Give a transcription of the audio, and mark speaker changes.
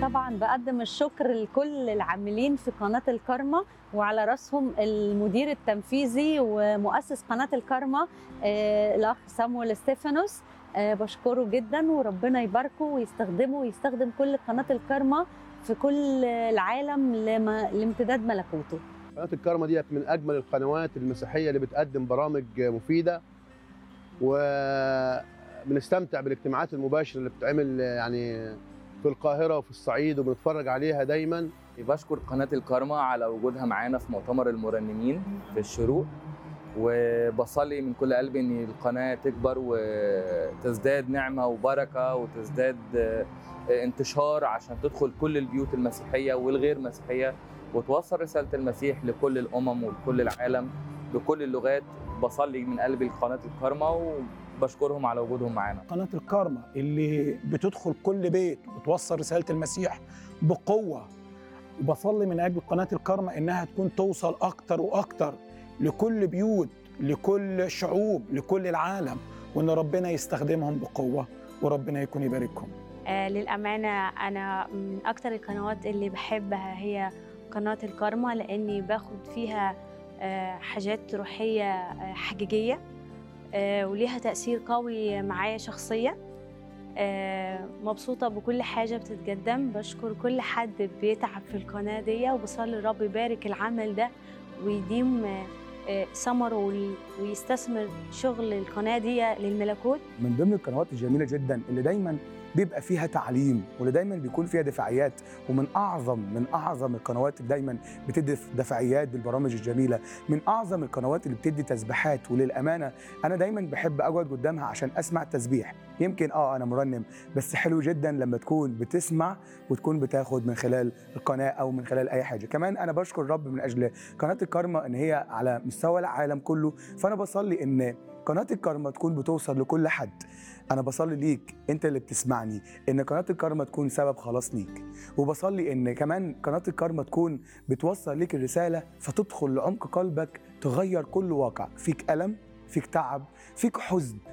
Speaker 1: طبعا بقدم الشكر لكل العاملين في قناة الكارما وعلى رأسهم المدير التنفيذي ومؤسس قناة الكارما آه، الأخ سامويل ستيفانوس آه، بشكره جدا وربنا يباركه ويستخدمه ويستخدم كل قناة الكارما في كل العالم لما- لامتداد ملكوته
Speaker 2: قناه الكرمه ديت من اجمل القنوات المسيحيه اللي بتقدم برامج مفيده وبنستمتع بالاجتماعات المباشره اللي بتتعمل يعني في القاهره وفي الصعيد وبنتفرج عليها دايما
Speaker 3: بشكر قناة الكارما على وجودها معانا في مؤتمر المرنمين في الشروق وبصلي من كل قلبي ان القناة تكبر وتزداد نعمة وبركة وتزداد آه، انتشار عشان تدخل كل البيوت المسيحية والغير مسيحية وتوصل رسالة المسيح لكل الأمم ولكل العالم بكل اللغات بصلي من قلبي لقناة الكارما وبشكرهم على وجودهم معانا
Speaker 4: قناة الكارما اللي بتدخل كل بيت وتوصل رسالة المسيح بقوة وبصلي من أجل قناة الكارما إنها تكون توصل أكتر وأكتر لكل بيوت لكل شعوب لكل العالم وإن ربنا يستخدمهم بقوة وربنا يكون يباركهم
Speaker 5: آه، للأمانة أنا من أكتر القنوات اللي بحبها هي قناة الكارما لأني باخد فيها آه، حاجات روحية آه، حقيقية آه، وليها تأثير قوي معايا شخصيا آه، مبسوطة بكل حاجة بتتقدم بشكر كل حد بيتعب في القناة دي وبصلي الرب يبارك العمل ده ويديم آه، آه، ثمره وي- ويستثمر شغل القناة دي للملكوت
Speaker 6: من ضمن القنوات الجميله جدا اللي دايما بيبقى فيها تعليم واللي دايما بيكون فيها دفاعيات ومن اعظم من اعظم القنوات اللي دايما بتدي دفاعيات بالبرامج الجميله من اعظم القنوات اللي بتدي تسبيحات وللامانه انا دايما بحب اقعد قدامها عشان اسمع التسبيح يمكن اه انا مرنم بس حلو جدا لما تكون بتسمع وتكون بتاخد من خلال القناه او من خلال اي حاجه كمان انا بشكر الرب من اجل قناه الكارما ان هي على مستوى العالم كله فانا بصلي ان قناه الكارما تكون بتوصل لكل حد انا بصلي ليك انت اللي بتسمعني ان قناه الكارما تكون سبب خلاص ليك وبصلي ان كمان قناه الكارما تكون بتوصل ليك الرساله فتدخل لعمق قلبك تغير كل واقع فيك الم فيك تعب فيك حزن